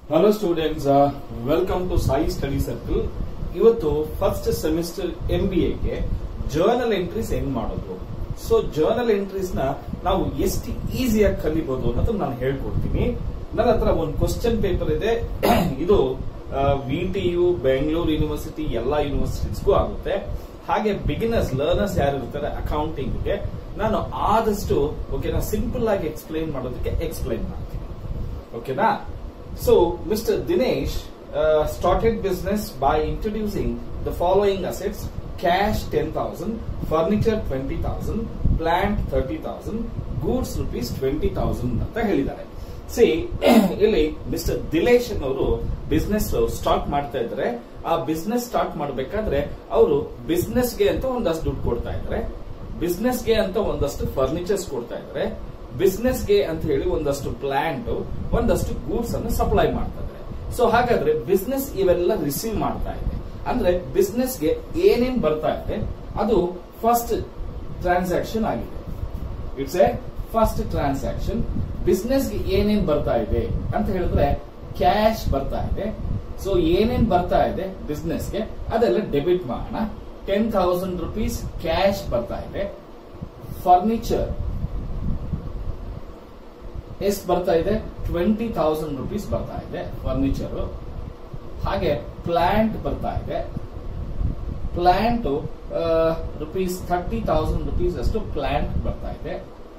Hello students welcome to Sai study circle ಇವತ್ತು first semester M B ಎಗೆ journal entries ಹೆಂಗ್ ಮಾಡೋದು ಸೊ ಜರ್ನಲ್ ಎಂಟ್ರೀಸ್ ನ ನಾವು ಎಷ್ಟು ಈಸಿಯಾಗಿ ಕಲಿಬಹುದು ಅನ್ನೋದನ್ನ ನಾನು ಹೇಳ್ಕೊಡ್ತೀನಿ ನನ್ನ ಹತ್ರ ಒಂದು ಕ್ವಶನ್ ಪೇಪರ್ ಇದೆ ಇದು V T U Bengaluru university ಎಲ್ಲಾ ಯೂನಿವರ್ಸಿಟೀಸ್ಗೂ ಆಗುತ್ತೆ ಹಾಗೆ ಬಿಗಿನರ್ಸ್ ಲರ್ನರ್ಸ್ ಯಾರು ಇರ್ತಾರೆ ಅಕೌಂಟಿಂಗ್ಗೆ ನಾನು ಆದಷ್ಟು ಓಕೆನಾ ಸಿಂಪಲ್ ಆಗಿ ಎಕ್ಸ್ಪ್ಲೈನ್ ಮಾಡೋದಕ್ಕೆ ಎಕ್ಸ್ಪ್ಲೈನ್ ಮಾಡ್ತೀನಿ ಓಕೆನಾ So, Mr. Dinesh uh, started business by introducing the following assets cash 10,000, furniture 20,000, plant 30,000, goods rupees 20,000 ಅಂತ ಹೇಳಿದ್ದಾರೆ ಸಿ ಇಲ್ಲಿ ಮಿಸ್ಟರ್ ದಿಲೇಶ್ ಅವರು ಬಿಸ್ನೆಸ್ ಸ್ಟಾರ್ಟ್ ಮಾಡ್ತಾ ಇದ್ದಾರೆ ಆ ಬಿಸ್ನೆಸ್ ಸ್ಟಾರ್ಟ್ ಮಾಡಬೇಕಾದ್ರೆ ಅವರು ಬಿಸ್ನೆಸ್ಗೆ ಅಂತ ಒಂದಷ್ಟು ದುಡ್ಡು ಕೊಡ್ತಾ ಇದ್ದಾರೆ ಬಿಸ್ನೆಸ್ಗೆ ಅಂತ ಒಂದಷ್ಟು ಫರ್ನಿಚರ್ಸ್ ಕೊಡ್ತಾ ಇದ್ದಾರೆ ಬಿಸ್ನೆಸ್ಗೆ ಅಂತ ಹೇಳಿ ಒಂದಷ್ಟು ಪ್ಲಾಂಟ್ ಒಂದಷ್ಟು ಗೂಡ್ಸ್ ಅನ್ನು ಸಪ್ಲೈ ಮಾಡ್ತಾ ಇದ್ದಾರೆ ಸೊ ಹಾಗಾದ್ರೆ ಬಿಸ್ನೆಸ್ ಇವೆಲ್ಲ ರಿಸೀವ್ ಮಾಡ್ತಾ ಇದೆ ಅಂದ್ರೆ ಬಿಸ್ನೆಸ್ಗೆ ಏನೇನ್ ಬರ್ತಾ ಇದೆ ಅದು ಫಸ್ಟ್ ಟ್ರಾನ್ಸಾಕ್ಷನ್ ಆಗಿದೆ ಇಟ್ಸ್ ಎ ಫಸ್ಟ್ ಟ್ರಾನ್ಸಾಕ್ಷನ್ ಬಿಸ್ನೆಸ್ಗೆ ಏನೇನ್ ಬರ್ತಾ ಇದೆ ಅಂತ ಹೇಳಿದ್ರೆ ಕ್ಯಾಶ್ ಬರ್ತಾ ಇದೆ ಸೊ ಏನೇನ್ ಬರ್ತಾ ಇದೆ ಬಿಸ್ನೆಸ್ಗೆ ಅದೆಲ್ಲ ಡೆಬಿಟ್ ಮಾಡೋಣ ಟೆನ್ ಥೌಸಂಡ್ ರುಪೀಸ್ ಕ್ಯಾಶ್ ಬರ್ತಾ ಇದೆ ಫರ್ನಿಚರ್ ಎಷ್ಟು ಬರ್ತಾ ಇದೆ ಟ್ವೆಂಟಿ ಥೌಸಂಡ್ ರುಪೀಸ್ ಬರ್ತಾ ಇದೆ ಫರ್ನಿಚರ್ ಹಾಗೆ ಪ್ಲಾಂಟ್ ಬರ್ತಾ ಇದೆ plant rupees thirty thousand rupees ಅಷ್ಟು ಪ್ಲಾಂಟ್ ಬರ್ತಾ ಇದೆ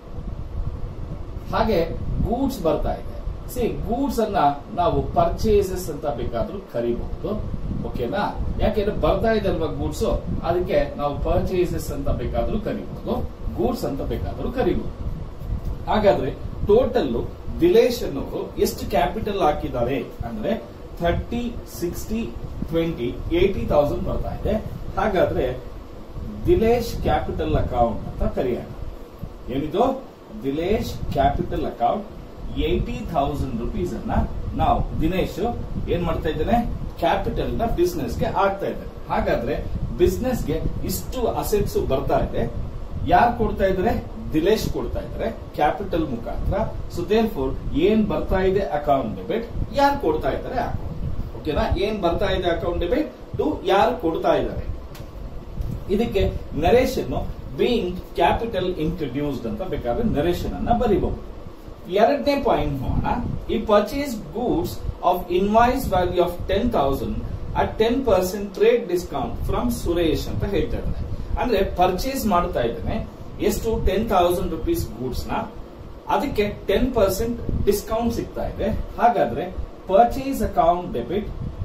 ಹಾಗೆ ಗೂಡ್ಸ್ ಬರ್ತಾ ಇದೆ ಸಿ ಗೂಡ್ಸ್ ಅನ್ನ ನಾವು ಪರ್ಚೇಸಸ್ ಅಂತ ಬೇಕಾದ್ರೂ ಕರಿಬಹುದು ಓಕೆನಾ ಯಾಕೆಂದ್ರೆ ಬರ್ತಾ ಇದೆ ಅಲ್ವಾ ಗೂಡ್ಸ್ ಅದಕ್ಕೆ ನಾವು ಪರ್ಚೇಸಸ್ ಅಂತ ಬೇಕಾದ್ರೂ ಕರಿಬಹುದು ಗೂಡ್ಸ್ ಅಂತ ಬೇಕಾದ್ರೂ ಕರಿಬಹುದು ಹಾಗಾದ್ರೆ ಟೋಟಲ್ ದಿಲೇಶ್ ಅನ್ನೋರು ಎಷ್ಟು ಕ್ಯಾಪಿಟಲ್ ಹಾಕಿದ್ದಾರೆ ಅಂದ್ರೆ thirty sixty twenty eighty thousand ಬರ್ತಾ ಇದೆ ಹಾಗಾದ್ರೆ ದಿಲೇಶ್ ಕ್ಯಾಪಿಟಲ್ ಅಕೌಂಟ್ ಅಂತ ಕರೆಯೋಣ ಏನಿದು Dilesh capital account eighty thousand rupees ಅನ್ನ ನಾವು ದಿನೇಶ್ ಏನ್ ಮಾಡ್ತಾ ಇದ್ದೇನೆ ಕ್ಯಾಪಿಟಲ್ ನ ಬಿಸ್ನೆಸ್ ಗೆ ಆಗ್ತಾ ಇದ್ದಾರೆ ಹಾಗಾದ್ರೆ ಬಿಸ್ನೆಸ್ ಗೆ ಇಷ್ಟು ಅಸೆಟ್ಸ್ ಬರ್ತಾ ಇದೆ ಯಾರು ಕೊಡ್ತಾ ಇದ್ದಾರೆ ದಿಲೇಶ್ ಕೊಡ್ತಾ ಇದ್ದಾರೆ ಕ್ಯಾಪಿಟಲ್ ಮುಖಾಂತರ ಸೊ ದೇರ್ ಫೋರ್ ಏನ್ ಬರ್ತಾ ಇದೆ ಅಕೌಂಟ್ ಡೆಬಿಟ್ ಯಾರು ಕೊಡ್ತಾ ಇದ್ದಾರೆ ಅಕೌಂಟ್ ಓಕೆನಾ ಏನ್ ಬರ್ತಾ ಇದೆ ಅಕೌಂಟ್ ಡೆಬಿಟ್ ಟು ಯಾರು ಕೊಡ್ತಾ ಇದ್ದಾರೆ ಇದಕ್ಕೆ ನರೇಶನ್ ಬೀಯಿಂಗ್ ಕ್ಯಾಪಿಟಲ್ ಇಂಟ್ರಡ್ಯೂಸ್ಡ್ ಅಂತ ಬೇಕಾದ್ರೆ ನರೇಶನ್ ಅನ್ನ ಬರೀಬಹುದು ಎರಡನೇ ಪಾಯಿಂಟ್ ನೋಡೋಣ ಈ purchase goods of invoice value of ten thousand at ten percent trade discount from Suresh ಅಂತ ಹೇಳ್ತಾ ಇದ್ದಾರೆ ಅಂದ್ರೆ ಪರ್ಚೇಸ್ ಮಾಡ್ತಾ ಇದ್ದಾನೆ ಎಷ್ಟು ಟೆನ್ ಥೌಸಂಡ್ ರುಪೀಸ್ ಗೂಡ್ಸ್ ನ ಅದಕ್ಕೆ ಟೆನ್ ಪರ್ಸೆಂಟ್ ಡಿಸ್ಕೌಂಟ್ ಸಿಗ್ತಾ ಇದೆ ಹಾಗಾದ್ರೆ purchase account debit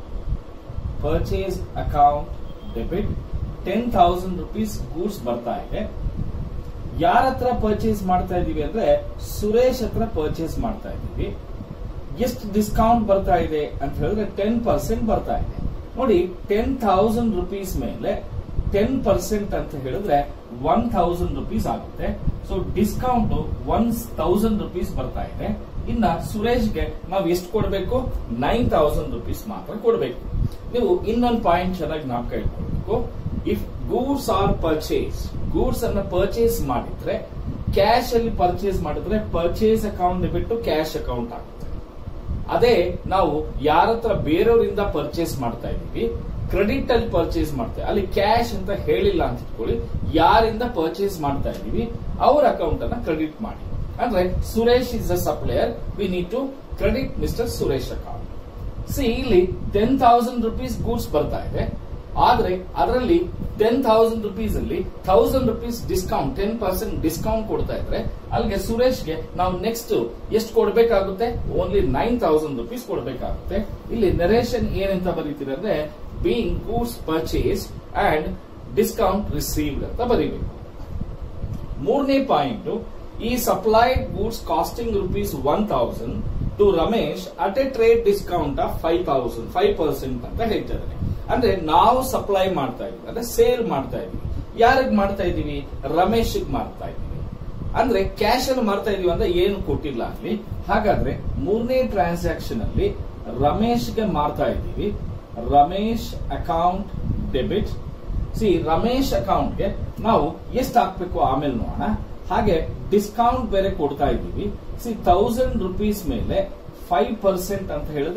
purchase account debit ten thousand rupees goods ಬರ್ತಾ ಇದೆ ಯಾರ ಹತ್ರ ಪರ್ಚೇಸ್ ಮಾಡ್ತಾ ಇದೀವಿ ಅಂದ್ರೆ ಸುರೇಶ್ ಹತ್ರ ಪರ್ಚೇಸ್ ಮಾಡ್ತಾ ಇದೀವಿ ಎಷ್ಟು ಡಿಸ್ಕೌಂಟ್ ಬರ್ತಾ ಇದೆ ಅಂತ ಹೇಳಿದ್ರೆ ಟೆನ್ ಪರ್ಸೆಂಟ್ ಬರ್ತಾ ಇದೆ ನೋಡಿ ಟೆನ್ ಥೌಸಂಡ್ ರುಪೀಸ್ ಮೇಲೆ ಟೆನ್ ಪರ್ಸೆಂಟ್ ಅಂತ ಹೇಳಿದ್ರೆ ಒನ್ ಥೌಸಂಡ್ ರುಪೀಸ್ ಆಗುತ್ತೆ so discount one thousand rupees ಬರ್ತಾ ಇದೆ ಇನ್ನ ಸುರೇಶ್ಗೆ ನಾವು ಎಷ್ಟು ಕೊಡಬೇಕು ನೈನ್ ಥೌಸಂಡ್ ರುಪೀಸ್ ಮಾತ್ರ ಕೊಡಬೇಕು ನೀವು ಇನ್ನೊಂದು ಪಾಯಿಂಟ್ ಚೆನ್ನಾಗಿ ನಾಲ್ಕ ಇಟ್ಕೊಳ್ಬೇಕು if goods are purchase goods ಅನ್ನ ಪರ್ಚೇಸ್ ಮಾಡಿದ್ರೆ ಕ್ಯಾಶ್ ಅಲ್ಲಿ ಪರ್ಚೇಸ್ ಮಾಡಿದ್ರೆ ಪರ್ಚೇಸ್ ಅಕೌಂಟ್ ಬಿಟ್ಟು ಕ್ಯಾಶ್ ಅಕೌಂಟ್ ಆಗುತ್ತೆ ಅದೇ ನಾವು ಯಾರ ಹತ್ರ ಬೇರೆಯವರಿಂದ ಪರ್ಚೇಸ್ ಮಾಡ್ತಾ ಇದೀವಿ ಕ್ರೆಡಿಟ್ ಅಲ್ಲಿ ಪರ್ಚೇಸ್ ಮಾಡ್ತೇವೆ ಅಲ್ಲಿ ಕ್ಯಾಶ್ ಅಂತ ಹೇಳಿಲ್ಲ ಅಂತ ಇಟ್ಕೊಳ್ಳಿ ಯಾರಿಂದ ಪರ್ಚೇಸ್ ಮಾಡ್ತಾ ಇದೀವಿ ಅವ್ರ ಅಕೌಂಟ್ ಅನ್ನ ಕ್ರೆಡಿಟ್ ಮಾಡಿ ಅಂದ್ರೆ Suresh is a supplier we need to credit mister Suresh account see ಇಲ್ಲಿ ಟೆನ್ ಥೌಸಂಡ್ ರುಪೀಸ್ ಗೂಡ್ಸ್ ಬರ್ತಾ ಇದೆ ಆದ್ರೆ ಅದರಲ್ಲಿ ಟೆನ್ ಥೌಸಂಡ್ ರುಪೀಸ್ ಅಲ್ಲಿ thousand rupees discount ten percent discount ಕೊಡ್ತಾ ಇದ್ರೆ ಅಲ್ಲಿಗೆ ಸುರೇಶ್ಗೆ ನಾವು ನೆಕ್ಸ್ಟ್ ಎಷ್ಟು ಕೊಡಬೇಕಾಗುತ್ತೆ ಓನ್ಲಿ ನೈನ್ ಥೌಸಂಡ್ ರುಪೀಸ್ ಕೊಡಬೇಕಾಗುತ್ತೆ ಇಲ್ಲಿ ನರೇಶನ್ ಏನಂತ ಬರೀತೀರ ಅಂದ್ರೆ being goods purchase and discount received ಅಂತ ಬರೀಬೇಕು ಮೂರನೇ ಪಾಯಿಂಟ್ ಈ supplied goods costing rupees one thousand to Ramesh at a trade discount of five thousand five percent ಅಂತ ಹೇಳ್ತಾರೆ ಅಂದ್ರೆ ನಾವು ಸಪ್ಲೈ ಮಾಡ್ತಾ ಇದೀವಿ ಅಂದ್ರೆ ಸೇಲ್ ಮಾಡ್ತಾ ಇದೀವಿ ಯಾರಿಗ್ ಮಾಡ್ತಾ ಇದೀವಿ ರಮೇಶ್ ಮಾಡ್ತಾ ಇದೀವಿ ಅಂದ್ರೆ ಕ್ಯಾಶ್ ಅಲ್ಲಿ ಮಾಡ್ತಾ ಇದೀವಿ ಅಂದ್ರೆ ಏನು ಕೊಟ್ಟಿಲ್ಲ ಅಲ್ಲಿ ಹಾಗಾದ್ರೆ ಮೂರನೇ ಟ್ರಾನ್ಸಾಕ್ಷನ್ ಅಲ್ಲಿ ರಮೇಶ್ಗೆ ಮಾಡ್ತಾ ಇದ್ದೀವಿ Ramesh account debit see Ramesh ಅಕೌಂಟ್ಗೆ ನಾವು ಎಷ್ಟು ಹಾಕ್ಬೇಕು ಆಮೇಲೆ ನೋಡೋಣ ಹಾಗೆ ಡಿಸ್ಕೌಂಟ್ ಬೇರೆ ಕೊಡ್ತಾ ಇದ್ದೀವಿ ಸಿ ತೌಸಂಡ್ ರುಪೀಸ್ ಮೇಲೆ ಫೈವ್ ಪರ್ಸೆಂಟ್ ಅಂತ ಹೇಳಿದ್ರೆ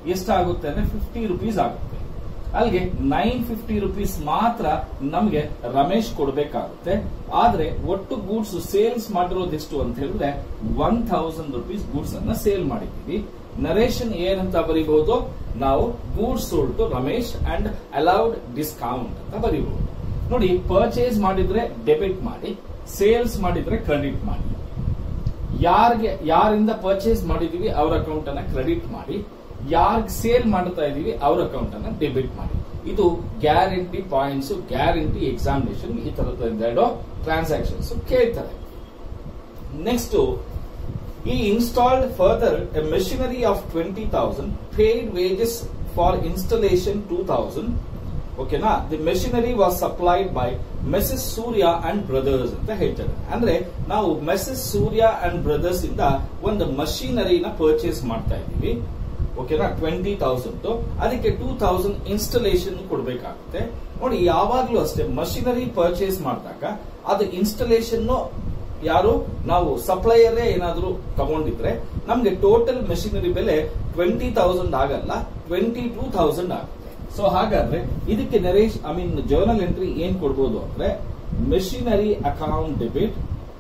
ಎಷ್ಟಾಗುತ್ತೆ ಅಂದ್ರೆ ಫಿಫ್ಟಿ ರುಪೀಸ್ ಆಗುತ್ತೆ ಅಲ್ಲಿಗೆ ನೈನ್ ಫಿಫ್ಟಿ ರುಪೀಸ್ ಮಾತ್ರ ನಮಗೆ ರಮೇಶ್ ಕೊಡಬೇಕಾಗುತ್ತೆ ಆದ್ರೆ ಒಟ್ಟು ಗೂಡ್ಸ್ ಸೇಲ್ಸ್ ಮಾಡಿರೋದೆಷ್ಟು ಅಂತ ಹೇಳಿದ್ರೆ ಒನ್ ಥೌಸಂಡ್ ರುಪೀಸ್ ಗೂಡ್ಸ್ ಅನ್ನ ಸೇಲ್ ಮಾಡಿದ್ದೀವಿ ನರೇಶನ್ ಏನಂತ ಬರೀಬಹುದು ನಾವು goods sold to Ramesh and allowed discount ಅಂತ ಬರೀಬಹುದು ನೋಡಿ ಪರ್ಚೇಸ್ ಮಾಡಿದ್ರೆ ಡೆಬಿಟ್ ಮಾಡಿ ಸೇಲ್ಸ್ ಮಾಡಿದ್ರೆ ಕ್ರೆಡಿಟ್ ಮಾಡಿ ಯಾರಿಗೆ ಯಾರಿಂದ ಪರ್ಚೇಸ್ ಮಾಡಿದೀವಿ ಅವ್ರ ಅಕೌಂಟ್ ಅನ್ನ ಕ್ರೆಡಿಟ್ ಮಾಡಿ ಯಾರ್ಗ್ ಸೇಲ್ ಮಾಡ್ತಾ ಇದೀವಿ ಅವ್ರ ಅಕೌಂಟ್ ಅನ್ನ ಡೆಬಿಟ್ ಮಾಡಿ ಇದು ಗ್ಯಾರಂಟಿ ಪಾಯಿಂಟ್ಸ್ ಗ್ಯಾರಂಟಿ ಎಕ್ಸಾಮಿನೇಷನ್ ಈ ತರದ ಎರಡು ಟ್ರಾನ್ಸಾಕ್ಷನ್ಸ್ ಕೇಳ್ತಾರೆ ನೆಕ್ಸ್ಟ್ ಈ installed further a machinery of twenty thousand paid wages for installation two thousand ಓಕೆನಾ the machinery was supplied by messrs Surya and brothers ಅಂತ ಹೇಳ್ತಾರೆ ಅಂದ್ರೆ ನಾವು ಮೆಸಸ್ ಸೂರ್ಯ ಅಂಡ್ ಬ್ರದರ್ಸ್ ಇಂದ ಒಂದು ಮಷೀನರಿನ ಪರ್ಚೇಸ್ ಮಾಡ್ತಾ ಇದ್ದೀವಿ ಓಕೆನಾ ಟ್ವೆಂಟಿ ತೌಸಂಡ್ ಅದಕ್ಕೆ ಟೂ ತೌಸಂಡ್ ಇನ್ಸ್ಟಾಲೇಷನ್ ಕೊಡಬೇಕಾಗುತ್ತೆ ನೋಡಿ ಯಾವಾಗ್ಲೂ ಅಷ್ಟೇ ಮಷಿನರಿ ಪರ್ಚೇಸ್ ಮಾಡಿದಾಗ ಅದು ಇನ್ಸ್ಟಾಲೇಷನ್ ಯಾರು ನಾವು ಸಪ್ಲೈಯರೇ ಏನಾದ್ರೂ ತಗೊಂಡಿದ್ರೆ ನಮ್ಗೆ ಟೋಟಲ್ ಮೆಷಿನರಿ ಬೆಲೆ ಟ್ವೆಂಟಿ ತೌಸಂಡ್ ಆಗಲ್ಲ ಟ್ವೆಂಟಿ ಟೂ ತೌಸಂಡ್ ಆಗುತ್ತೆ ಸೊ ಹಾಗಾದ್ರೆ ಇದಕ್ಕೆ ನರೇಶ್ ಐ ಮೀನ್ ಜರ್ನಲ್ ಎಂಟ್ರಿ ಏನ್ ಕೊಡ್ಬೋದು ಅಂದ್ರೆ ಮೆಷಿನರಿ ಅಕೌಂಟ್ ಡೆಬಿಟ್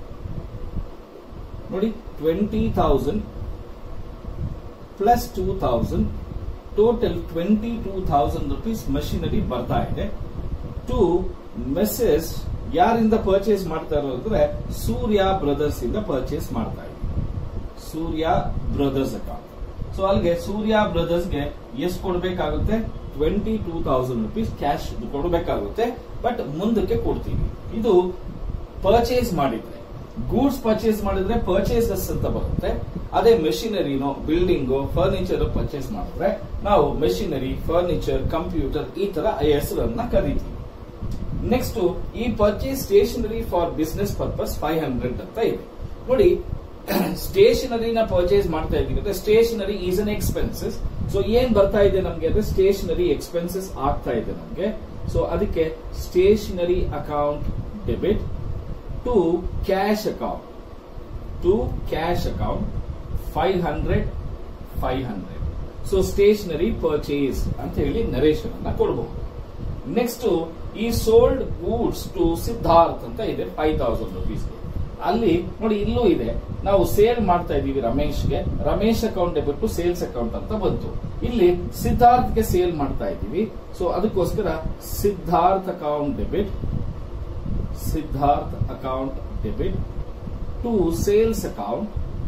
ನೋಡಿ twenty thousand plus two thousand total twenty two thousand rupees machinery ಬರ್ತಾ ಇದೆ ಟು ಮೆಸೇಜ್ ಯಾರಿಂದ ಪರ್ಚೇಸ್ ಮಾಡ್ತಾ ಇರೋದು ಅಂದ್ರೆ ಸೂರ್ಯ ಬ್ರದರ್ಸ್ ಇಂದ ಪರ್ಚೇಸ್ ಮಾಡ್ತಾ ಇದ್ದೀವಿ ಸೂರ್ಯ ಬ್ರದರ್ಸ್ ಅಕೌಂಟ್ ಸೊ ಅಲ್ಲಿಗೆ ಸೂರ್ಯ ಬ್ರದರ್ಸ್ ಗೆ ಎಷ್ಟು ಕೊಡಬೇಕಾಗುತ್ತೆ twenty two thousand rupees cash ಕೊಡಬೇಕಾಗುತ್ತೆ ಬಟ್ ಮುಂದಕ್ಕೆ ಕೊಡ್ತೀವಿ ಇದು ಪರ್ಚೇಸ್ ಮಾಡಿದ್ರೆ ಗೂಡ್ಸ್ ಪರ್ಚೇಸ್ ಮಾಡಿದ್ರೆ ಪರ್ಚೇಸಸ್ ಅಂತ ಬರುತ್ತೆ ಅದೇ ಮೆಷಿನರಿನೋ ಬಿಲ್ಡಿಂಗು ಫರ್ನಿಚರ್ ಪರ್ಚೇಸ್ ಮಾಡಿದ್ರೆ ನಾವು ಮೆಷಿನರಿ ಫರ್ನಿಚರ್ ಕಂಪ್ಯೂಟರ್ ಈ ತರ ಹೆಸರನ್ನ ಕರಿತೀವಿ ನೆಕ್ಸ್ಟ್ ಈ purchase stationery for business purpose five hundred ಅಂತ ಇದೆ ನೋಡಿ ಸ್ಟೇಷನರಿನ ಪರ್ಚೇಸ್ ಮಾಡ್ತಾ ಇದೀವಿ ಅಂದ್ರೆ stationery is an expenses so ಏನ್ ಬರ್ತಾ ಇದೆ ನಮ್ಗೆ ಅಂದ್ರೆ ಸ್ಟೇಷನರಿ ಎಕ್ಸ್ಪೆನ್ಸಸ್ ಆಗ್ತಾ ಇದೆ ನಮ್ಗೆ ಸೊ ಅದಕ್ಕೆ stationery account debit to cash account to cash account five hundred five hundred so stationery purchase ಅಂತ ಹೇಳಿ ನರೇಶನ್ ಅನ್ನ ಕೊಡಬಹುದು ನೆಕ್ಸ್ಟ್ ಈ ಸೋಲ್ಡ್ ಗೂಡ್ಸ್ ಟು ಸಿದ್ಧಾರ್ಥ್ ಅಂತ ಇದೆ ಫೈವ್ ತೌಸಂಡ್ ರುಪೀಸ್ಗೆ ಅಲ್ಲಿ ನೋಡಿ ಇಲ್ಲೂ ಇದೆ ನಾವು ಸೇಲ್ ಮಾಡ್ತಾ ಇದೀವಿ ರಮೇಶ್ಗೆ ರಮೇಶ್ ಅಕೌಂಟ್ ಬಿಟ್ಟು ಸೇಲ್ಸ್ ಅಕೌಂಟ್ ಅಂತ ಬಂತು ಇಲ್ಲಿ ಸಿದ್ಧಾರ್ಥ್ಗೆ ಸೇಲ್ ಮಾಡ್ತಾ ಇದೀವಿ ಸೊ ಅದಕ್ಕೋಸ್ಕರ Siddharth account debit Siddharth account debit to sales account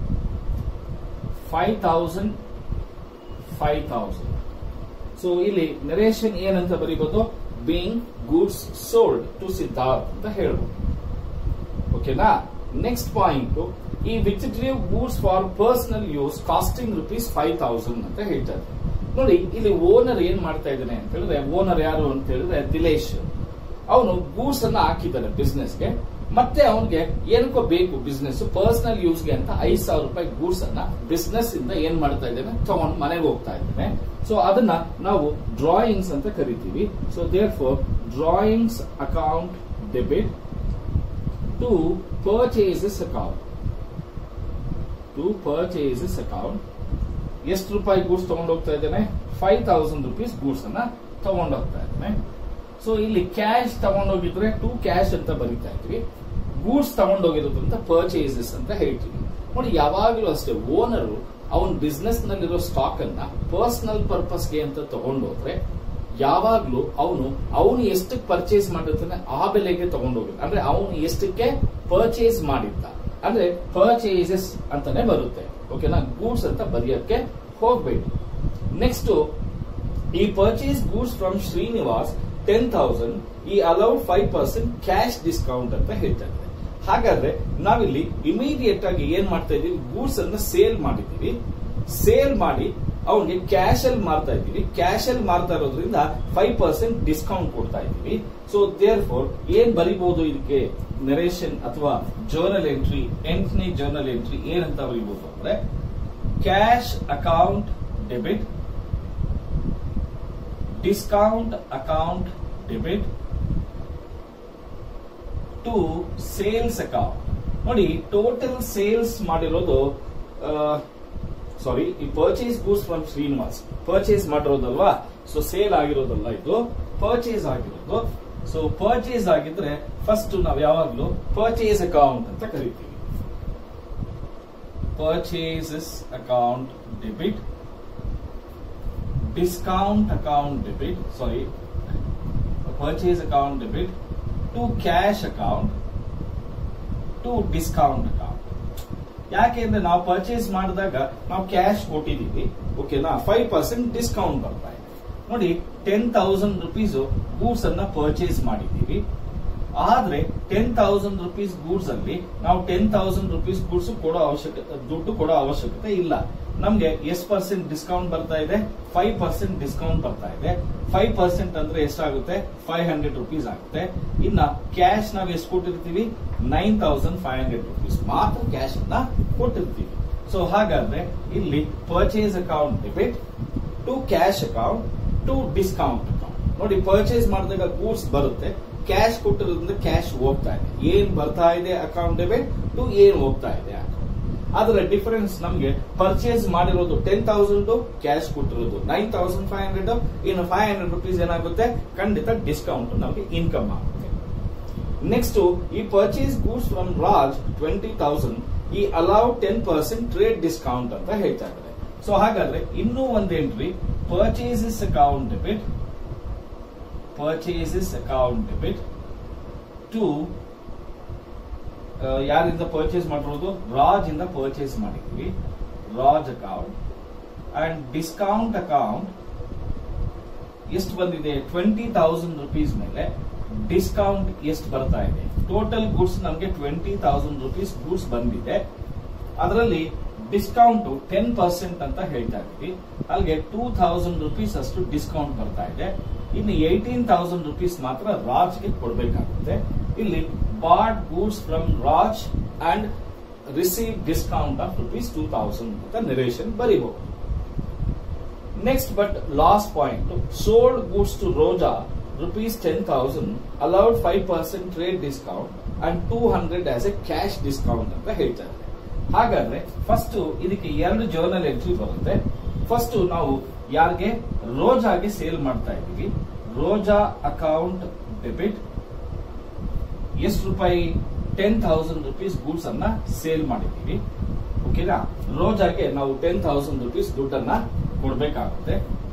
five thousand five thousand so ಇಲ್ಲಿ ನರೇಶನ್ ಏನಂತ ಬರೀಬಹುದು being goods sold to Siddharth ಅಂತ ಹೇಳ್ಬೋದು ಓಕೆನಾ ನೆಕ್ಸ್ಟ್ ಪಾಯಿಂಟ್ ಈ vegetative goods for personal use costing rupees five thousand ಅಂತ ಹೇಳ್ತಾರೆ ನೋಡಿ ಇಲ್ಲಿ ಓನರ್ ಏನ್ ಮಾಡ್ತಾ ಇದ್ದಾನೆ ಅಂತ ಹೇಳಿದ್ರೆ ಓನರ್ ಯಾರು ಅಂತ ಹೇಳಿದ್ರೆ ದಿಲೇಶ್ ಅವನು ಗೂಡ್ಸ್ ಅನ್ನ ಹಾಕಿದ್ದಾನೆ ಬಿಸ್ನೆಸ್ಗೆ ಮತ್ತೆ ಅವನಿಗೆ ಏನಕ್ಕೋ ಬೇಕು ಬಿಸ್ನೆಸ್ ಪರ್ಸನಲ್ ಯೂಸ್ಗೆ ಅಂತ ಐದ್ ಸಾವಿರ ರೂಪಾಯಿ ಗೂಡ್ಸ್ ಅನ್ನ ಬಿಸ್ನೆಸ್ ಇಂದ ಏನ್ ಮಾಡ್ತಾ ಇದ್ದೇನೆ ತಗೊಂಡು ಮನೆಗೆ ಹೋಗ್ತಾ ಇದ್ದೇನೆ ಸೊ ಅದನ್ನ ನಾವು ಡ್ರಾಯಿಂಗ್ಸ್ ಅಂತ ಕರಿತೀವಿ so there for drawings account debit to purchases account to purchases account ಎಷ್ಟು ರೂಪಾಯಿ ಗೂಡ್ಸ್ ತಗೊಂಡು ಹೋಗ್ತಾ ಇದ್ದೇನೆ ಫೈವ್ ತೌಸಂಡ್ ರುಪೀಸ್ ಗೂಡ್ಸ್ ಅನ್ನ ತಗೊಂಡು ಹೋಗ್ತಾ ಇದ್ದೇನೆ ಸೊ ಇಲ್ಲಿ ಕ್ಯಾಶ್ ತಗೊಂಡೋಗಿದ್ರೆ ಟು ಕ್ಯಾಶ್ ಅಂತ ಬರೀತಾ ಇದ್ವಿ ಗೂಡ್ಸ್ ತಗೊಂಡೋಗಿರೋದು ಅಂತ ಪರ್ಚೇಸಸ್ ಅಂತ ಹೇಳ್ತೀವಿ ನೋಡಿ ಯಾವಾಗಲೂ ಅಷ್ಟೇ ಓನರು ಅವನ್ ಬಿಸ್ನೆಸ್ ನಲ್ಲಿರೋ ಸ್ಟಾಕ್ ಅನ್ನ ಪರ್ಸನಲ್ ಪರ್ಪಸ್ಗೆ ಅಂತ ತಗೊಂಡೋದ್ರೆ ಯಾವಾಗ್ಲೂ ಅವನು ಅವನು ಎಷ್ಟಕ್ಕೆ ಪರ್ಚೇಸ್ ಮಾಡಿರ್ತಾನೆ ಆ ಬೆಲೆಗೆ ತಗೊಂಡೋಗಿಲ್ಲ ಅಂದ್ರೆ ಅವನು ಎಷ್ಟಕ್ಕೆ ಪರ್ಚೇಸ್ ಮಾಡಿದ್ದ ಅಂದ್ರೆ ಪರ್ಚೇಸಸ್ ಅಂತಾನೆ ಬರುತ್ತೆ ಓಕೆನಾ ಗೂಡ್ಸ್ ಅಂತ ಬರೆಯಕ್ಕೆ ಹೋಗ್ಬೇಡಿ ನೆಕ್ಸ್ಟ್ ಈ purchase goods from Srinivas ten thousand ಈ allowed five percent cash discount ಅಂತ ಹೇಳ್ತಾ ಇದ್ದಾರೆ ಹಾಗಾದ್ರೆ ನಾವಿಲ್ಲಿ ಇಮಿಡಿಯೇಟ್ ಆಗಿ ಏನ್ ಮಾಡ್ತಾ ಇದೀವಿ ಗೂಡ್ಸ್ ಅನ್ನ ಸೇಲ್ ಮಾಡಿದೀವಿ ಸೇಲ್ ಮಾಡಿ ಅವನಿಗೆ ಕ್ಯಾಶ್ ಅಲ್ಲಿ ಮಾರ್ತಾ ಇದ್ದೀವಿ ಕ್ಯಾಶ್ ಅಲ್ಲಿ ಮಾರ್ತಾ ಇರೋದ್ರಿಂದ ಫೈವ್ ಪರ್ಸೆಂಟ್ ಡಿಸ್ಕೌಂಟ್ ಕೊಡ್ತಾ ಇದ್ದೀವಿ ಸೊ ದೇರ್ ಫೋರ್ ಏನ್ ಬರಿಬಹುದು ಇದಕ್ಕೆ ನರೇಶನ್ ಅಥವಾ ಜರ್ನಲ್ ಎಂಟ್ರಿ ಎಂಟನೇ ಜರ್ನಲ್ ಎಂಟ್ರಿ ಏನಂತ ಬರಿಬಹುದು ಅಂದ್ರೆ cash account debit discount account debit to sales account ನೋಡಿ ಟೋಟಲ್ ಸೇಲ್ಸ್ ಮಾಡಿರೋದು ಸಾರಿ ಈ purchase goods from Srinivas purchase ಮಾಡಿರೋದಲ್ವಾ ಸೊ ಸೇಲ್ ಆಗಿರೋದಲ್ಲ ಇದು ಪರ್ಚೇಸ್ ಆಗಿರೋದು ಸೊ ಪರ್ಚೇಸ್ ಆಗಿದ್ರೆ ಫಸ್ಟ್ ನಾವು ಯಾವಾಗ್ಲೂ ಪರ್ಚೇಸ್ ಅಕೌಂಟ್ ಅಂತ ಕರಿತೀವಿ purchases account debit discount account debit sorry purchase account debit to cash account to discount account ಯಾಕೆಂದ್ರೆ ನಾವು ಪರ್ಚೇಸ್ ಮಾಡಿದಾಗ ನಾವು ಕ್ಯಾಶ್ ಕೊಟ್ಟಿದೀವಿ ಓಕೆನಾ ಫೈವ್ ಪರ್ಸೆಂಟ್ ಡಿಸ್ಕೌಂಟ್ ಬರ್ತಾ ಇದೆ ನೋಡಿ ಟೆನ್ ತೌಸಂಡ್ ರುಪೀಸ್ ಗೂಡ್ಸ್ ಅನ್ನ ಪರ್ಚೇಸ್ ಮಾಡಿದೀವಿ ಆದ್ರೆ ಟೆನ್ ತೌಸಂಡ್ ರುಪೀಸ್ ಗೂಡ್ಸ್ ಅಲ್ಲಿ ನಾವು ಟೆನ್ ತೌಸಂಡ್ ರುಪೀಸ್ ಗೂಡ್ಸ್ ಕೊಡೋ ಅವಶ್ಯಕತೆ ದುಡ್ಡು ಕೊಡೋ ಅವಶ್ಯಕತೆ ಇಲ್ಲ ನಮ್ಗೆ ಎಷ್ಟು ಪರ್ಸೆಂಟ್ ಡಿಸ್ಕೌಂಟ್ ಬರ್ತಾ ಇದೆ ಫೈವ್ ಪರ್ಸೆಂಟ್ ಡಿಸ್ಕೌಂಟ್ ಬರ್ತಾ ಇದೆ ಫೈವ್ ಪರ್ಸೆಂಟ್ ಅಂದ್ರೆ ಎಷ್ಟಾಗುತ್ತೆ ಫೈವ್ ಹಂಡ್ರೆಡ್ ರುಪೀಸ್ ಆಗುತ್ತೆ ಇನ್ನ ಕ್ಯಾಶ್ ನಾವ್ ಎಷ್ಟು ಕೊಟ್ಟಿರ್ತೀವಿ nine thousand five hundred rupees ಮಾತ್ರ ಕ್ಯಾಶ್ ಅನ್ನ ಕೊಟ್ಟಿರ್ತೀವಿ ಸೊ ಹಾಗಾದ್ರೆ ಇಲ್ಲಿ purchase account debit to cash account to discount account ನೋಡಿ ಪರ್ಚೇಸ್ ಮಾಡಿದಾಗ ಗೂಡ್ಸ್ ಬರುತ್ತೆ ಕ್ಯಾಶ್ ಕೊಟ್ಟಿರೋದ್ರಿಂದ ಕ್ಯಾಶ್ ಹೋಗ್ತಾ ಇದೆ ಏನ್ ಬರ್ತಾ ಇದೆ ಅಕೌಂಟ್ ಡೆಬಿಟ್ ಟು ಏನ್ ಹೋಗ್ತಾ ಇದೆ account. ಅದರ ಡಿಫರೆನ್ಸ್ ನಮಗೆ ಪರ್ಚೇಸ್ ಮಾಡಿರೋದು ಟೆನ್ ತೌಸಂಡ್ ಕ್ಯಾಶ್ ಕೊಟ್ಟಿರೋದು ನೈನ್ ತೌಸಂಡ್ ಫೈವ್ ಹಂಡ್ರೆಡ್ ಇನ್ನು ಫೈವ್ ಹಂಡ್ರೆಡ್ ರುಪೀಸ್ ಏನಾಗುತ್ತೆ ಖಂಡಿತ ಡಿಸ್ಕೌಂಟ್ ನಮಗೆ ಇನ್ಕಮ್ ಆಗುತ್ತೆ ನೆಕ್ಸ್ಟ್ ಈ purchase goods from Raj twenty thousand ಈ allow ten percent trade discount ಅಂತ ಹೇಳ್ತಾ ಇದ್ದಾರೆ ಸೊ ಹಾಗಾದ್ರೆ ಇನ್ನೂ ಒಂದು entry purchases account debit purchases account debit to ಯಾರಿಂದ ಪರ್ಚೇಸ್ ಮಾಡಿರೋದು ರಾಜ್ ಇಂದ ಪರ್ಚೇಸ್ ಮಾಡಿದ್ವಿ Raj account and discount account ಎಷ್ಟು ಬಂದಿದೆ ಟ್ವೆಂಟಿ ತೌಸಂಡ್ ರುಪೀಸ್ ಮೇಲೆ ಡಿಸ್ಕೌಂಟ್ ಎಷ್ಟು ಬರ್ತಾ ಇದೆ ಟೋಟಲ್ ಗುಡ್ಸ್ ನಮಗೆ ಟ್ವೆಂಟಿ ತೌಸಂಡ್ ರುಪೀಸ್ ಗೂಡ್ಸ್ ಬಂದಿದೆ ಅದರಲ್ಲಿ ಡಿಸ್ಕೌಂಟ್ ಟೆನ್ ಪರ್ಸೆಂಟ್ ಅಂತ ಹೇಳ್ತಾ ಇದ್ವಿ ಅಲ್ಲಿಗೆ ಟೂ ಥೌಸಂಡ್ ರುಪೀಸ್ ಅಷ್ಟು ಡಿಸ್ಕೌಂಟ್ ಬರ್ತಾ ಇದೆ ಇನ್ನು ಏಯ್ಟೀನ್ ತೌಸಂಡ್ ರುಪೀಸ್ ಮಾತ್ರ ರಾಜ್ಗೆ ಕೊಡಬೇಕಾಗುತ್ತೆ ಇಲ್ಲಿ bought goods from Raj and receive discount of rupees two thousand ಅಂತ ನಿರೇಶನ್ ಬರೀಬಹುದು next but last point sold goods to Roja rupees ten thousand allowed five percent trade discount and two hundred as a cash discount ಅಂತ ಹೇಳ್ತಾರೆ ಹಾಗಾದ್ರೆ first ಇದಕ್ಕೆ ಎರಡು journal entry ಬರುತ್ತೆ first ನಾವು ಯಾರಿಗೆ ರೋಜಾಗೆ ಸೇಲ್ ಮಾಡ್ತಾ ಇದ್ದೀವಿ ರೋಜಾ ಅಕೌಂಟ್ ಡೆಬಿಟ್ ಎಷ್ಟು ರೂಪಾಯಿ ಟೆನ್ ಥೌಸಂಡ್ ರುಪೀಸ್ ಗೂಡ್ಸ್ ಅನ್ನ ಸೇಲ್ ಮಾಡಿದ್ದೀವಿ ಓಕೆನಾ ರೋಜಾಗೆ ನಾವು ಟೆನ್ ಥೌಸಂಡ್ ರುಪೀಸ್ ದುಡ್ಡನ್ನ ಕೊಡ್ಬೇಕಾಗುತ್ತೆ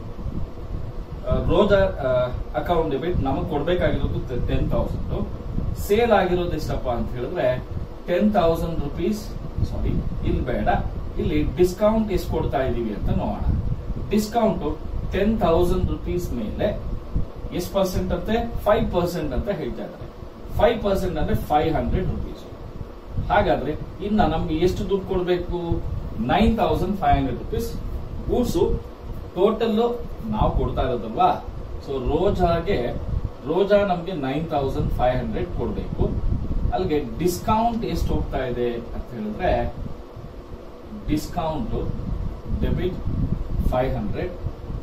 ರೋಜಾ ಅಕೌಂಟ್ ಡೆಬಿಟ್ ನಮಗೆ ಕೊಡ್ಬೇಕಾಗಿರೋದು ಟೆನ್ ತೌಸಂಡ್ ಸೇಲ್ ಆಗಿರೋದು ಎಷ್ಟಪ್ಪ ಅಂತ ಹೇಳಿದ್ರೆ ಟೆನ್ ತೌಸಂಡ್ ರುಪೀಸ್ ಸಾರಿ ಇಲ್ಲಿ ಬೇಡ ಇಲ್ಲಿ ಡಿಸ್ಕೌಂಟ್ ಎಷ್ಟು ಕೊಡ್ತಾ ಇದೀವಿ ಅಂತ ನೋಡೋಣ ಡಿಸ್ಕೌಂಟ್ ಟೆನ್ ತೌಸಂಡ್ ರುಪೀಸ್ ಮೇಲೆ ಎಷ್ಟು ಪರ್ಸೆಂಟ್ ಅಂತೆ ಫೈವ್ ಪರ್ಸೆಂಟ್ ಅಂತ ಹೇಳ್ತಾ ಇದ್ದಾರೆ ಫೈವ್ ಪರ್ಸೆಂಟ್ ಅಂದ್ರೆ ಫೈವ್ ಹಂಡ್ರೆಡ್ ರುಪೀಸ್ ಹಾಗಾದ್ರೆ ಇನ್ನ ನಮ್ಗೆ ಎಷ್ಟು ದುಡ್ಡು ಕೊಡಬೇಕು nine thousand five hundred rupees goods total ನಾವು ಕೊಡ್ತಾ ಇರೋದಲ್ವಾ ಸೊ ರೋಜಾಗೆ ರೋಜಾ ನಮ್ಗೆ ನೈನ್ ತೌಸಂಡ್ ಫೈವ್ ಹಂಡ್ರೆಡ್ ಕೊಡಬೇಕು ಅಲ್ಲಿಗೆ ಡಿಸ್ಕೌಂಟ್ ಎಷ್ಟು ಹೋಗ್ತಾ ಇದೆ ಅಂತ ಹೇಳಿದ್ರೆ ಡಿಸ್ಕೌಂಟ್ ಡೆಬಿಟ್ ಫೈವ್ ಹಂಡ್ರೆಡ್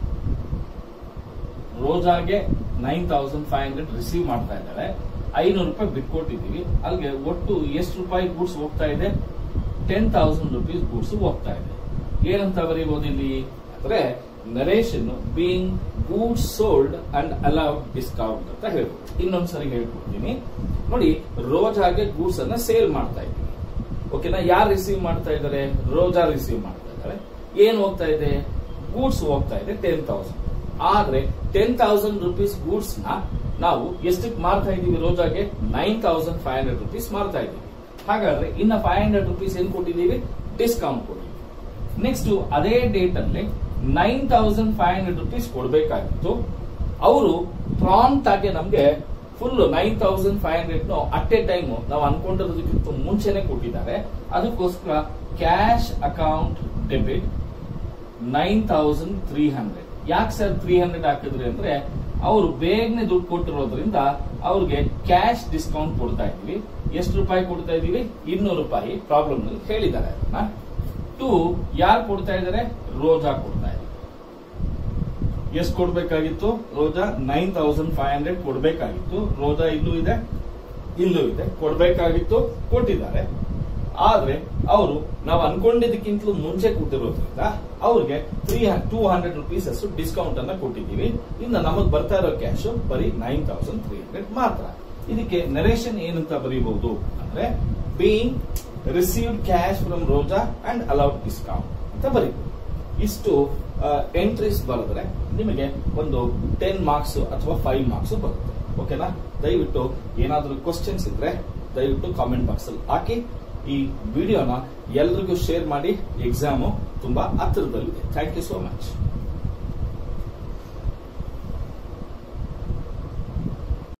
ರೋಜಾಗೆ nine thousand five hundred receive ಮಾಡ್ತಾ ಇದ್ದಾರೆ ಐನೂರು ರೂಪಾಯಿ ಬಿಟ್ಕೊಟ್ಟಿದ್ದೀವಿ ಅಲ್ಲಿಗೆ ಒಟ್ಟು ಎಷ್ಟು ರೂಪಾಯಿ ಗೂಡ್ಸ್ ಹೋಗ್ತಾ ಇದೆ ಟೆನ್ ತೌಸಂಡ್ ರುಪೀಸ್ ಗೂಡ್ಸ್ ಹೋಗ್ತಾ ಇದೆ ಏನಂತ ಬರೀಬಹುದು ಇಲ್ಲಿ ಅಂದ್ರೆ narration being goods sold and allowed discount ಅಂತ ಹೇಳ್ಬೋದು ಇನ್ನೊಂದ್ಸರಿ ಹೇಳ್ಕೊಡ್ತೀನಿ ನೋಡಿ ರೋಜಾಗೆ ಗೂಡ್ಸ್ ಅನ್ನ ಸೇಲ್ ಮಾಡ್ತಾ ಇದ್ದೀವಿ ಓಕೆನಾ ಯಾರು ರಿಸೀವ್ ಮಾಡ್ತಾ ಇದ್ದಾರೆ ರೋಜಾ ರಿಸೀವ್ ಮಾಡ್ತಾ ಇದ್ದಾರೆ ಏನ್ ಹೋಗ್ತಾ ಇದೆ ಗೂಡ್ಸ್ ಹೋಗ್ತಾ ಇದೆ ಟೆನ್ ತೌಸಂಡ್ ಆದ್ರೆ ಟೆನ್ ತೌಸಂಡ್ ರುಪೀಸ್ ಗೂಡ್ಸ್ ನ ನಾವು ಎಷ್ಟಕ್ಕೆ ಮಾರ್ತಾ ಇದೀವಿ ರೋಜಾಗೆ nine thousand five hundred rupees ಮಾರ್ತಾ ಇದೀವಿ ಹಾಗಾದ್ರೆ ಇನ್ನ ಫೈವ್ ಹಂಡ್ರೆಡ್ ರುಪೀಸ್ ಏನ್ ಕೊಟ್ಟಿದ್ದೀವಿ ಡಿಸ್ಕೌಂಟ್ ಕೊಟ್ಟಿದ್ದೀವಿ ನೆಕ್ಸ್ಟ್ ಅದೇ ಡೇಟ್ ಅಲ್ಲಿ nine thousand five hundred rupees ಕೊಡಬೇಕಾಗಿತ್ತು ಅವರು ಪ್ರಾಂಪ್ಟ್ ಆಗಿ ನಮ್ಗೆ full nine thousand five hundred at a time ನಾವು ಅನ್ಕೊಂಡಿರೋದಕ್ಕಿಂತ ಮುಂಚೆನೆ ಕೊಟ್ಟಿದ್ದಾರೆ ಅದಕ್ಕೋಸ್ಕರ cash account debit nine thousand three hundred ಯಾಕೆ ಸರ್ ತ್ರೀ ಹಂಡ್ರೆಡ್ ಹಾಕಿದ್ರಿ ಅಂದ್ರೆ ಅವರು ಬೇಗನೆ ದುಡ್ಡು ಕೊಟ್ಟಿರೋದ್ರಿಂದ ಅವ್ರಿಗೆ ಕ್ಯಾಶ್ ಡಿಸ್ಕೌಂಟ್ ಕೊಡ್ತಾ ಇದೀವಿ ಎಷ್ಟು ರೂಪಾಯಿ ಕೊಡ್ತಾ ಇದೀವಿ ಇನ್ನೂರು ರೂಪಾಯಿ ಪ್ರಾಬ್ಲಮ್ ನಲ್ಲಿ ಹೇಳಿದ್ದಾರೆ ಅದನ್ನ ಟು ಯಾರು ಕೊಡ್ತಾ ಇದ್ದಾರೆ ರೋಜಾ ಕೊಡ್ತಾ ಇದ್ದಾರೆ ಎಷ್ಟು ಕೊಡ್ಬೇಕಾಗಿತ್ತು Roja nine thousand five hundred ಕೊಡ್ಬೇಕಾಗಿತ್ತು ರೋಜಾ ಇಲ್ಲೂ ಇದೆ ಇಲ್ಲೂ ಇದೆ ಕೊಡ್ಬೇಕಾಗಿತ್ತು ಕೊಟ್ಟಿದ್ದಾರೆ ಆದ್ರೆ ಅವರು ನಾವು ಅನ್ಕೊಂಡಿದ್ದಕ್ಕಿಂತಲೂ ಮುಂಚೆ ಕೊಟ್ಟಿರೋದ್ರಿಂದ ಅವ್ರಿಗೆ ತ್ರೀ ಟೂ ಹಂಡ್ರೆಡ್ ರುಪೀಸ್ ಅಷ್ಟು ಡಿಸ್ಕೌಂಟ್ ಅನ್ನ ಕೊಟ್ಟಿದ್ದೀವಿ ಇನ್ನು ನಮಗ್ ಬರ್ತಾ ಇರೋ ಕ್ಯಾಶ್ ಬರೀ ನೈನ್ ತೌಸಂಡ್ ತ್ರೀ ಹಂಡ್ರೆಡ್ ಮಾತ್ರ ಇದಕ್ಕೆ ನರೇಷನ್ ಏನಂತ ಬರೀಬಹುದು ಅಂದ್ರೆ being received cash from Roja and allowed discount ಅಂತ ಬರೀಬಹುದು ಇಷ್ಟು ಎಂಟ್ರೀಸ್ ಬರೆದ್ರೆ ನಿಮಗೆ ಒಂದು ಟೆನ್ ಮಾರ್ಕ್ಸ್ ಅಥವಾ ಫೈವ್ ಮಾರ್ಕ್ಸ್ ಬರುತ್ತೆ ಓಕೆನಾ ದಯವಿಟ್ಟು ಏನಾದರೂ ಕ್ವಶನ್ಸ್ ಇದ್ರೆ ದಯವಿಟ್ಟು ಕಾಮೆಂಟ್ ಬಾಕ್ಸ್ ಅಲ್ಲಿ ಹಾಕಿ ಈ ವಿಡಿಯೋನ ಎಲ್ರಿಗೂ ಶೇರ್ ಮಾಡಿ ಎಕ್ಸಾಮು ತುಂಬಾ ಹತ್ತಿರದಲ್ಲಿದೆ ಥ್ಯಾಂಕ್ ಯು ಸೋ ಮಚ್